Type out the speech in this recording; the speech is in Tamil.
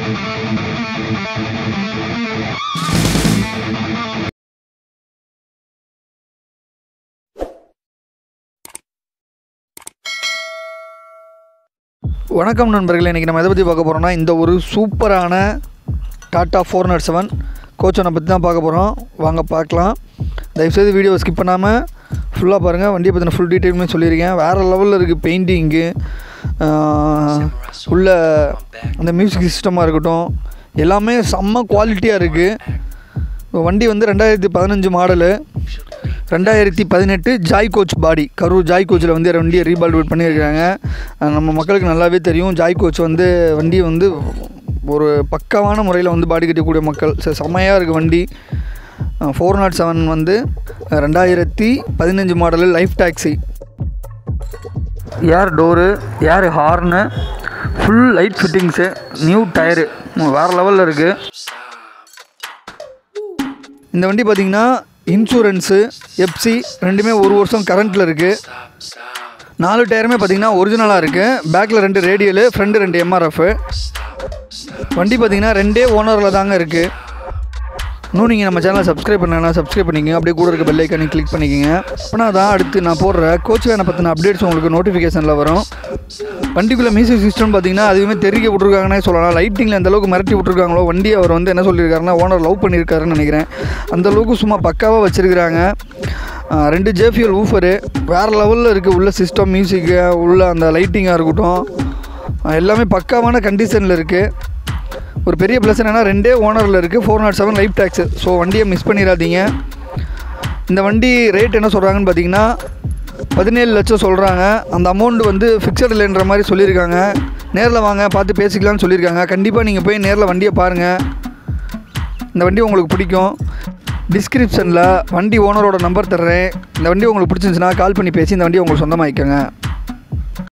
வணக்கம் நண்பர்களே இன்றைக்கி நம்ம எதை பற்றி பார்க்க போகிறோம்னா இந்த ஒரு சூப்பரான டாட்டா ஃபோர் நாட் செவன் கோச்சனை பற்றி தான் பார்க்க போகிறோம் வாங்க பார்க்கலாம் தயவுசெய்து வீடியோவை ஸ்கிப் பண்ணாமல் ஃபுல்லாக பாருங்கள் வண்டியை பற்றின ஃபுல் டீட்டெயிலுமே சொல்லியிருக்கேன் வேறு லெவலில் இருக்குது பெயிண்டிங்கு உள்ள அந்த மியூசிக் சிஸ்டமாக இருக்கட்டும் எல்லாமே செம்ம குவாலிட்டியாக இருக்குது வண்டி வந்து ரெண்டாயிரத்தி பதினஞ்சு மாடலு ரெண்டாயிரத்தி பதினெட்டு Joy coach body Karur Joy கோச்சில் வந்து வண்டியை ரீபால்வேட் பண்ணியிருக்காங்க அஹ் நம்ம மக்களுக்கு நல்லாவே தெரியும் ஜாய் கோச் வந்து வண்டியை வந்து ஒரு பக்காவான முறையில் வந்து பாடி கட்டக்கூடிய மக்கள் ச- செம்மையாக இருக்குது வண்டி ஃபோர் நாட் செவன் வந்து ரெண்டாயிரத்தி பதினஞ்சு model life taxi air door air horn full light fittings new tyre வேறு லெவலில் இருக்குது இந்த வண்டி பார்த்தீங்கன்னா இன்சூரன்ஸு எப்சி ரெண்டுமே ஒரு வருஷம் கரண்ட்டில் இருக்குது நாலு டயருமே பார்த்தீங்கன்னா ஒரிஜினலாக இருக்குது பேக்கில் ரெண்டு ரேடியலு ஃப்ரண்ட் ரெண்டு எம்ஆர்எஃப் வண்டி பார்த்தீங்கன்னா ரெண்டே ஓனரில் தாங்க இருக்குது இன்னும் நீங்கள் நம்ம சேனலை சப்ஸ்கிரைப் பண்ணனா சப்ஸ்கிரைப் பண்ணிக்கங்க அப்படியே கூட இருக்க பெல் ஐக்கானே கிளிக் பண்ணிக்கோங்க அப்போனா தான் அடுத்து நான் போடுற கோச் வேனை பற்றின அப்டேட்ஸ் உங்களுக்கு நோட்டிஃபிகேஷனில் வரும் வண்டிக்குள்ளே மியூசிக் சிஸ்டம் பார்த்தீங்கன்னா அதுவுமே தெரிவிக்க விட்ருக்காங்கன்னே சொல்லலாம் லைட்டிங்கில் எந்த அளவுக்கு மிரட்டி விட்ருக்காங்களோ வண்டி அவர் வந்து என்ன சொல்லியிருக்காருன்னா ஓனர் லவ் பண்ணியிருக்காருன்னு நினைக்கிறேன் அந்த அளவுக்கு சும்மா பக்காவாக வச்சுருக்கிறாங்க ரெண்டு ஜேஃபியல் ஊஃபரு வேறு லெவலில் இருக்குது உள்ள சிஸ்டம் மியூசிக்கு உள்ள அந்த லைட்டிங்காக இருக்கட்டும் ஆஹ் எல்லாமே பக்காவான கண்டிஷனில் இருக்குது ஒரு பெரிய ப்ளஸ் என்னென்னா ரெண்டே ஓனரில் இருக்குது four nought seven life tax so வண்டியை மிஸ் பண்ணிடாதீங்க இந்த வண்டி ரேட் என்ன சொல்கிறாங்கன்னு பார்த்தீங்கன்னா பதினேழு லட்சம் சொல்கிறாங்க அந்த அமௌண்ட் வந்து ஃபிக்ஸட் இல்லைன்ற மாதிரி சொல்லியிருக்காங்க நேரில் வாங்க பார்த்து பேசிக்கலாம்னு சொல்லியிருக்காங்க கண்டிப்பாக நீங்கள் போய் நேரில் வண்டியை பாருங்கள் இந்த வண்டி உங்களுக்கு பிடிக்கும் டிஸ்கிரிப்ஷனில் வண்டி ஓனரோட நம்பர் தர்றேன் இந்த வண்டி உங்களுக்கு பிடிச்சிருந்துச்சுன்னா கால் பண்ணி பேசி இந்த வண்டியை உங்களுக்கு சொந்தமாக்கிக்கோங்க